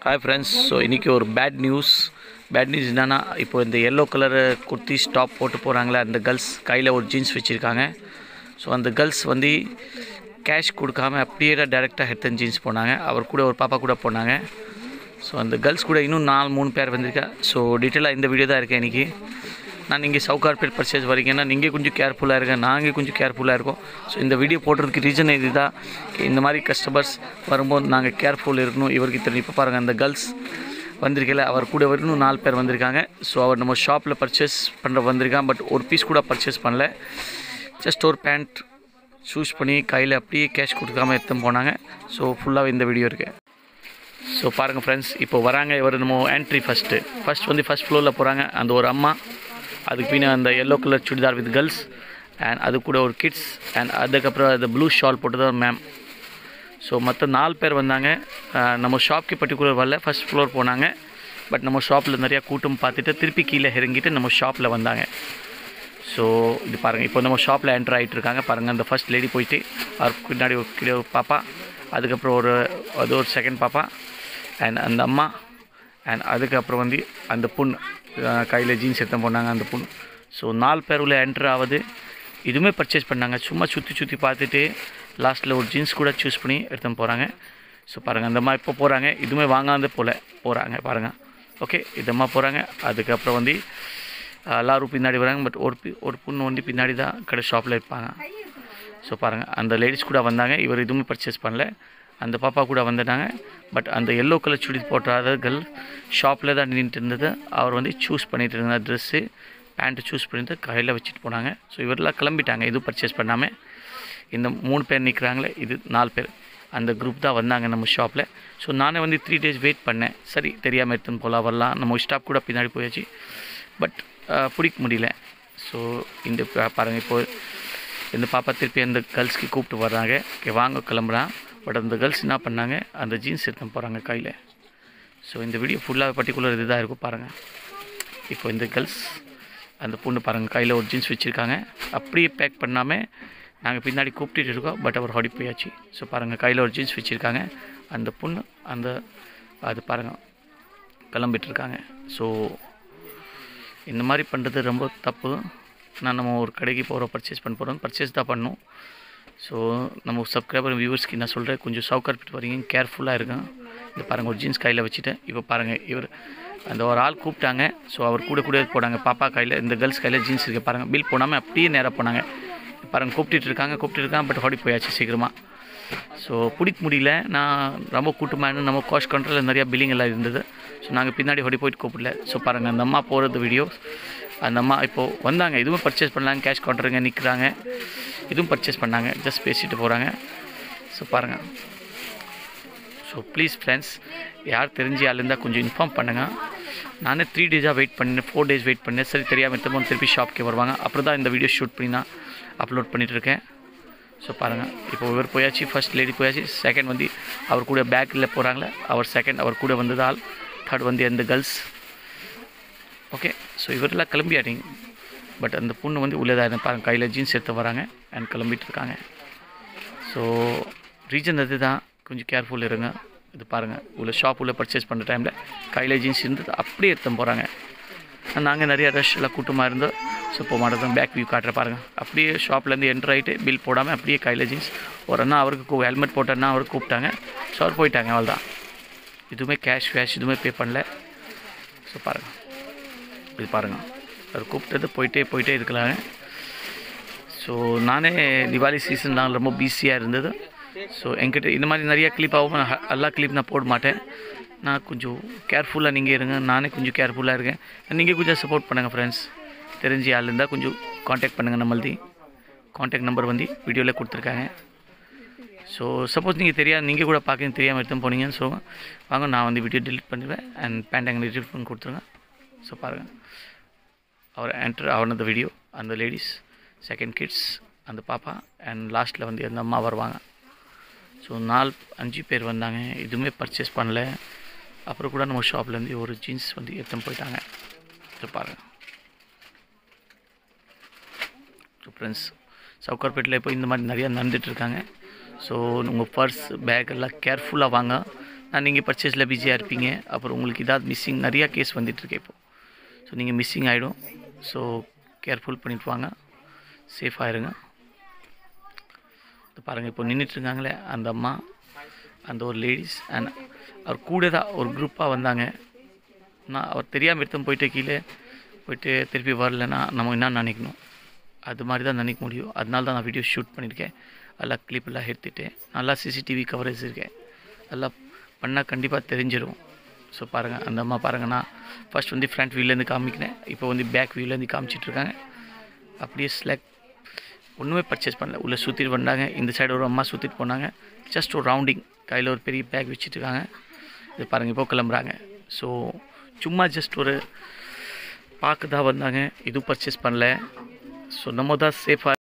hi friends so இன்றைக்கி ஒரு bad news bad news என்னென்னா இப்போ இந்த எல்லோ கலர் குர்த்தி ஸ்டாப் போட்டு போகிறாங்களே அந்த கேர்ள்ஸ் கையில் ஒரு ஜீன்ஸ் வச்சுருக்காங்க ஸோ அந்த கேர்ள்ஸ் வந்து கேஷ் கொடுக்காம அப்படியே டேரெக்டாக ஹெட்டன் ஜீன்ஸ் போனாங்க அவர் கூட ஒரு பாப்பா கூட போனாங்க ஸோ அந்த கேர்ள்ஸ் கூட இன்னும் நாலு மூணு பேர் வந்திருக்கா ஸோ டீட்டெயிலாக இந்த வீடியோ தான் இருக்கேன் இன்றைக்கி நான் நீங்கள் சவுகார்பேட் பர்ச்சேஸ் வரீங்கன்னா நீங்கள் கொஞ்சம் கேர்ஃபுல்லாக இருங்க நாங்கள் கொஞ்சம் கேர்ஃபுல்லாக இருக்கோம் ஸோ இந்த வீடியோ போடுறதுக்கு ரீசன் இதுதான் இந்த மாதிரி கஸ்டமர்ஸ் வரும்போது நாங்கள் கேர்ஃபுல் இருக்கணும் இவருக்கு தெரியும் இப்போ பாருங்கள் அந்த கேர்ள்ஸ் வந்திருக்கல அவர் கூட இன்னும் நாலு பேர் வந்திருக்காங்க ஸோ அவர் நம்ம ஷாப்பில் பர்ச்சேஸ் பண்ணுற வந்திருக்கான் பட் ஒரு பீஸ் கூட பர்ச்சேஸ் பண்ணல ஜஸ்ட் ஒரு பேண்ட் சூஸ் பண்ணி கையில் அப்படியே கேஷ் கொடுக்காம எடுத்து போனாங்க ஸோ ஃபுல்லாக இந்த வீடியோ இருக்குது ஸோ பாருங்கள் ஃப்ரெண்ட்ஸ் இப்போ வராங்க இவர் நம்ம என்ட்ரி ஃபஸ்ட்டு ஃபஸ்ட் வந்து ஃபஸ்ட் ஃப்ளோரில் போகிறாங்க அந்த ஒரு அம்மா அதுக்கு பின்ன அந்த yellow colour churidar with girls and அது கூட ஒரு கிட்ஸ் அண்ட் அதுக்கப்புறம் அந்த ப்ளூ ஷால் போட்டது மேம் ஸோ மற்ற நாலு பேர் வந்தாங்க அஹ் நம்ம ஷாப்க்கு பர்டிகுலர் வரல ஃபஸ்ட் ஃப்ளோர் போனாங்க பட் நம்ம ஷாப்பில் நிறையா கூட்டம் பார்த்துட்டு திருப்பி கீழே இறங்கிட்டு நம்ம ஷாப்பில் வந்தாங்க ஸோ இது பாருங்கள் இப்போ நம்ம ஷாப்பில் என்டர் ஆகிட்டு இருக்காங்க பாருங்கள் அந்த ஃபர்ஸ்ட் லேடி போயிட்டு அவருக்கு பின்னாடி ஒரு கீழே ஒரு பாப்பா அதுக்கப்புறம் ஒரு அது ஒரு செகண்ட் பாப்பா அண்ட் அந்த அம்மா அண்ட் அதுக்கப்புறம் வந்து அந்த பொண்ணு அஹ் கையில் ஜீன்ஸ் எடுத்து போனாங்க அந்த பொண்ணு ஸோ நாலு பேர் உள்ள என்டர் ஆகுது இதுவுமே பர்ச்சேஸ் பண்ணாங்க சும்மா சுற்றி சுற்றி பார்த்துட்டு லாஸ்ட்டில் ஒரு ஜீன்ஸ் கூட சூஸ் பண்ணி எடுத்துன்னு போகிறாங்க ஸோ பாருங்கள் அந்த மாதிரி இப்போ போகிறாங்க இதுவுமே வாங்காத போல் போகிறாங்க பாருங்கள் ஓகே இதம்மா போகிறாங்க அதுக்கப்புறம் வந்து எல்லாரும் பின்னாடி வராங்க பட் ஒரு பி- ஒரு பொண்ணு வந்து பின்னாடி தான் கடை ஷாப்பில் இருப்பாங்க ஸோ பாருங்கள் அந்த லேடிஸ் கூட வந்தாங்க இவர் எதுவுமே பர்ச்சேஸ் பண்ணல அந்த பாப்பா கூட வந்துட்டாங்க பட் அந்த எல்லோ கலர் சுடி போட்டாதர்கள் ஷாப்பில் தான் நின்றுட்டு இருந்தது அவர் வந்து சூஸ் பண்ணிட்டு இருந்த ட்ரெஸ்ஸு பேண்ட்டு சூஸ் பண்ணிட்டு கையில் வச்சுட்டு போனாங்க ஸோ இவரெல்லாம் கிளம்பிட்டாங்க எதுவும் பர்ச்சேஸ் பண்ணாமல் இந்த மூணு பேர் நிற்கிறாங்களே இது நாலு பேர் அந்த குரூப் தான் வந்தாங்க நம்ம ஷாப்பில் ஸோ நானே வந்து த்ரீ டேஸ் வெயிட் பண்ணேன் சரி தெரியாமல் எடுத்துன்னு போகலாம் வரலாம் நம்ம ஸ்டாப் கூட பின்னாடி போயாச்சு பட் பிடிக்க முடியல ஸோ இந்த பா- பாருங்க இப்போ இந்த பாப்பா திருப்பி அந்த கேர்ள்ஸ்க்கு கூப்பிட்டு வர்றாங்க "Okay, வாங்க கிளம்புறான் பட் அந்த கேர்ள்ஸ் என்ன பண்ணாங்க அந்த ஜீன்ஸ் எடுத்து போகிறாங்க கையில் ஸோ இந்த வீடியோ ஃபுல்லாக பர்டிகுலர் இதுதான் இருக்கும் பாருங்கள் இப்போ இந்த கேர்ள்ஸ் அந்த பொண்ணு பாருங்கள் கையில் ஒரு ஜீன்ஸ் வச்சுருக்காங்க அப்படியே பேக் பண்ணாமல் நாங்கள் பின்னாடி கூப்பிட்டுட்டு இருக்கோம் பட் அவர் ஹாடி போயாச்சு ஸோ பாருங்கள் கையில் ஒரு ஜீன்ஸ் வச்சுருக்காங்க அந்த பொண்ணு அந்த அது பாருங்கள் கிளம்பிட்டு இருக்காங்க ஸோ இந்த மாதிரி பண்ணுறது ரொம்ப தப்பு நான் நம்ம ஒரு கடைக்கு போகிறோம் பர்ச்சேஸ் பண்ண போகிறோம் பர்ச்சேஸ் தான் பண்ணணும் ஸோ நம்ம சப்ஸ்கிரைபர் வியூவர்ஸ்க்கு நான் சொல்கிறேன் கொஞ்சம் சவுக்கார்பிட்டு வரீங்க கேர்ஃபுல்லாக இருக்கும் இந்த பாருங்கள் ஒரு ஜீன்ஸ் கையில் வச்சுட்டேன் இப்போ பாருங்கள் இவர் அந்த ஒரு ஆள் கூப்பிட்டாங்க ஸோ அவர் கூட கூட போனாங்க பாப்பா கையில் இந்த கேர்ள்ஸ் கையில் ஜீன்ஸ் இருக்குது பாருங்கள் பில் போடாமல் அப்படியே நேராக போனாங்க பாருங்கள் கூப்பிட்டுட்டு இருக்காங்க கூப்பிட்டு இருக்காங்க பட் ஓடி போயாச்சு சீக்கிரமாக ஸோ பிடிக்க முடியல நான் ரொம்ப கூட்டமாக நம்ம காஸ்ட் கண்ட்ரோலில் நிறையா பில்லிங் எல்லாம் இருந்தது ஸோ நாங்கள் பின்னாடி ஓடி போயிட்டு கூப்பிடல ஸோ பாருங்கள் அந்த அம்மா போகிறது வீடியோ அந்த அம்மா இப்போது வந்தாங்க இதுவும் பர்ச்சேஸ் பண்ணலாங்க கேஷ் கவுண்டருங்க நிற்கிறாங்க இதுவும் பர்ச்சேஸ் பண்ணாங்க ஜஸ்ட் பேசிட்டு போகிறாங்க ஸோ பாருங்கள் ஸோ ப்ளீஸ் ஃப்ரெண்ட்ஸ் யார் தெரிஞ்ச ஆள் இருந்தால் கொஞ்சம் இன்ஃபார்ம் பண்ணுங்கள் நானே த்ரீ டேஸாக வெயிட் பண்ணேன் ஃபோர் டேஸ் வெயிட் பண்ணேன் சரி தெரியாமல் திரும்ப திருப்பி ஷாப்க்கு வருவாங்க அப்புறம் தான் இந்த வீடியோ ஷூட் பண்ணி நான் அப்லோட் பண்ணிகிட்ருக்கேன் ஸோ பாருங்கள் இப்போ இவர் போயாச்சு ஃபர்ஸ்ட் லேடி போயாச்சு செகண்ட் வந்து அவர் கூட பேக்கில் போகிறாங்களே அவர் செகண்ட் அவர் கூட வந்தது ஆள் தேர்ட் வந்து அந்த கேர்ள்ஸ் ஓகே ஸோ இவரெல்லாம் கிளம்பியாட்டிங்க பட் அந்த பொண்ணு வந்து உள்ளே தான் பாருங்கள் கையில் ஜீன்ஸ் எடுத்து வராங்க அண்ட் கிளம்பிட்டு இருக்காங்க ஸோ ரீசன் அது தான் கொஞ்சம் கேர்ஃபுல் இருங்க இது பாருங்கள் உள்ள ஷாப் உள்ள பர்ச்சேஸ் பண்ணுற டைமில் கையில் ஜீன்ஸ் இருந்தது அப்படியே எடுத்து போகிறாங்க நாங்கள் நிறைய ரஷ் எல்லாம் கூட்டமாக இருந்தோம் ஸோ இப்போ மாட்டோம் பேக் வியூ காட்டுற பாருங்கள் அப்படியே ஷாப்லேருந்து என்ட்ரு ஆகிட்டு பில் போடாமல் அப்படியே கையில் ஜீன்ஸ் ஒரு அண்ணா அவருக்கு ஹெல்மெட் போட்டேன்னா அவர் கூப்பிட்டாங்க ஸோ அவர் போயிட்டாங்க அவள் தான் எதுவுமே கேஷ் வேஷ் எதுவுமே பே பண்ணல ஸோ பாருங்கள் இது பாருங்கள் அவர் கூப்பிட்டது போயிட்டே போயிட்டே இருக்கலாங்க ஸோ நானே திவாலி சீசன்லாம் ரொம்ப பிஸியாக இருந்தது ஸோ என்கிட்ட இந்த மாதிரி நிறைய கிளிப் ஆகும் நான் ஹ- எல்லா கிளிப் நான் போட மாட்டேன் நான் கொஞ்சம் கேர்ஃபுல்லாக நீங்கள் இருங்க நானே கொஞ்சம் கேர்ஃபுல்லாக இருக்கேன் நீங்கள் கொஞ்சம் சப்போர்ட் பண்ணுங்கள் ஃப்ரெண்ட்ஸ் தெரிஞ்ச ஆள் இருந்தால் கொஞ்சம் காண்டாக்ட் பண்ணுங்கள் நம்மளது காண்டாக்ட் நம்பர் வந்து வீடியோவில் கொடுத்துருக்காங்க ஸோ சப்போஸ் நீங்கள் தெரியாது நீங்கள் கூட பார்க்க தெரியாமல் எடுத்து போனீங்கன்னு ஸோ வாங்க நான் வந்து வீடியோ delete பண்ணிடுவேன் அண்ட் பேண்ட் அங்கே delete பண்ணி கொடுத்துருங்க ஸோ பாருங்கள் அவர் என்டர் ஆனது வீடியோ அந்த லேடிஸ் செகண்ட் கிட்ஸ் அந்த பாப்பா அண்ட் லாஸ்ட்டில் வந்து அந்த அம்மா வருவாங்க ஸோ நாலு அஞ்சு பேர் வந்தாங்க எதுவுமே பர்ச்சேஸ் பண்ணல அப்புறம் கூட நம்ம ஷாப்லேருந்து ஒரு ஜீன்ஸ் வந்து எடுத்துன்னு போயிட்டாங்க ஸோ பாருங்கள் ஸோ ஃப்ரெண்ட்ஸ் சவுக்கார்பேட்டில் இப்போ இந்த மாதிரி நிறையா நடந்துட்டு இருக்காங்க ஸோ உங்கள் பர்ஸ் பேக் எல்லாம் கேர்ஃபுல்லாக வாங்க நான் நீங்கள் பர்ச்சேஸில் பிஸியாக இருப்பீங்க அப்புறம் உங்களுக்கு ஏதாவது மிஸ்ஸிங் நிறையா கேஸ் வந்துட்டுருக்கு இப்போ ஸோ நீங்கள் மிஸ்ஸிங் ஆகிடும் ஸோ கேர்ஃபுல் பண்ணிட்டு வாங்க சேஃபாக இருங்க இது பாருங்கள் இப்போ நின்றுட்டு இருக்காங்களே அந்த அம்மா அந்த ஒரு லேடிஸ் அண்ட் அவர் கூட தான் ஒரு குரூப்பாக வந்தாங்க நான் அவர் தெரியாமல் எடுத்து போயிட்டு கீழே போயிட்டு திருப்பி வரலன்னா நம்ம என்ன நினைக்கணும் அது மாதிரி தான் நினைக்க முடியும் அதனால தான் நான் வீடியோ ஷூட் பண்ணியிருக்கேன் எல்லாம் clip எல்லாம் எடுத்துட்டேன் நல்லா சிசிடிவி கவரேஜ் இருக்கேன் எல்லாம் பண்ணால் கண்டிப்பாக தெரிஞ்சிடும் ஸோ பாருங்கள் அந்த அம்மா பாருங்கள் நான் ஃபர்ஸ்ட் வந்து ஃப்ரண்ட் வியூலேருந்து காமிக்கிறேன் இப்போ வந்து பேக் வியூலேருந்து காமிச்சிட்ருக்காங்க அப்படியே ஸ்லெக் ஒன்றுமே பர்ச்சேஸ் பண்ணல உள்ளே சுற்றிட்டு வந்தாங்க இந்த சைடு ஒரு அம்மா சுற்றிட்டு போனாங்க ஜஸ்ட் ஒரு ரவுண்டிங் கையில் ஒரு பெரிய பேக் வச்சுட்ருக்காங்க இது பாருங்கள் இப்போ கிளம்புறாங்க ஸோ சும்மா ஜஸ்ட் ஒரு பார்க்க தான் வந்தாங்க எதுவும் பர்ச்சேஸ் பண்ணல ஸோ நம்ம தான் சேஃபாக